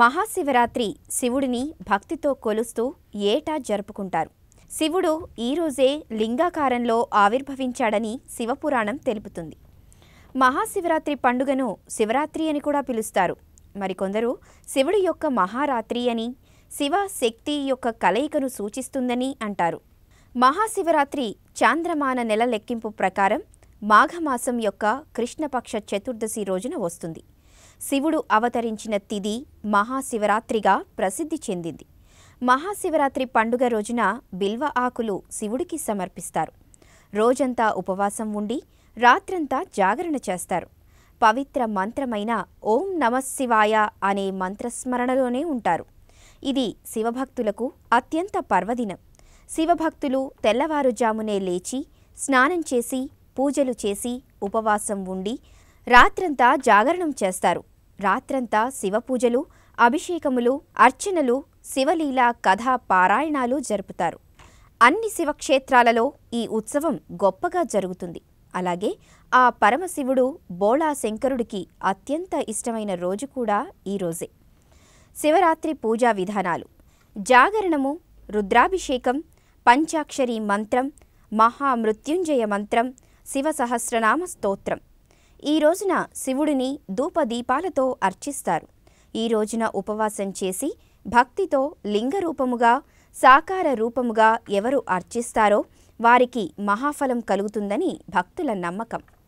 మహాశివరాత్రి శివుడిని భక్తితో కొలుస్తూ ఏటా జరుపుకుంటారు శివుడు ఈరోజే లింగాకారంలో ఆవిర్భవించాడని శివపురాణం తెలుపుతుంది మహాశివరాత్రి పండుగను శివరాత్రి అని కూడా పిలుస్తారు మరికొందరు శివుడి యొక్క మహారాత్రి అని శివ శక్తి యొక్క కలయికను సూచిస్తుందని అంటారు మహాశివరాత్రి చాంద్రమాన నెల లెక్కింపు ప్రకారం మాఘమాసం యొక్క కృష్ణపక్ష చతుర్దశి రోజున వస్తుంది శివుడు అవతరించిన తిథి మహాశివరాత్రిగా ప్రసిద్ధి చెందింది మహాశివరాత్రి పండుగ రోజున బిల్వ ఆకులు శివుడికి సమర్పిస్తారు రోజంతా ఉపవాసం ఉండి రాత్రంతా జాగరణ చేస్తారు పవిత్ర మంత్రమైన ఓం నమశివాయ అనే మంత్రస్మరణలోనే ఉంటారు ఇది శివభక్తులకు అత్యంత పర్వదినం శివభక్తులు తెల్లవారుజామునే లేచి స్నానం చేసి పూజలు చేసి ఉపవాసం ఉండి రాత్రంతా జాగరణం చేస్తారు రాత్రంతా శివపూజలు అభిషేకములు అర్చనలు శివలీల కథా పారాయణాలు జరుపుతారు అన్ని శివక్షేత్రాలలో ఈ ఉత్సవం గొప్పగా జరుగుతుంది అలాగే ఆ పరమశివుడు బోళా శంకరుడికి అత్యంత ఇష్టమైన రోజు కూడా ఈ రోజే శివరాత్రి పూజా విధానాలు జాగరణము రుద్రాభిషేకం పంచాక్షరి మంత్రం మహామృత్యుంజయ మంత్రం శివ సహస్రనామ స్తోత్రం ఈ రోజున శివుడిని ధూపదీపాలతో అర్చిస్తారు ఈ రోజున ఉపవాసం చేసి భక్తితో లింగ రూపముగా సాకార రూపముగా ఎవరు అర్చిస్తారో వారికి మహాఫలం కలుగుతుందని భక్తుల నమ్మకం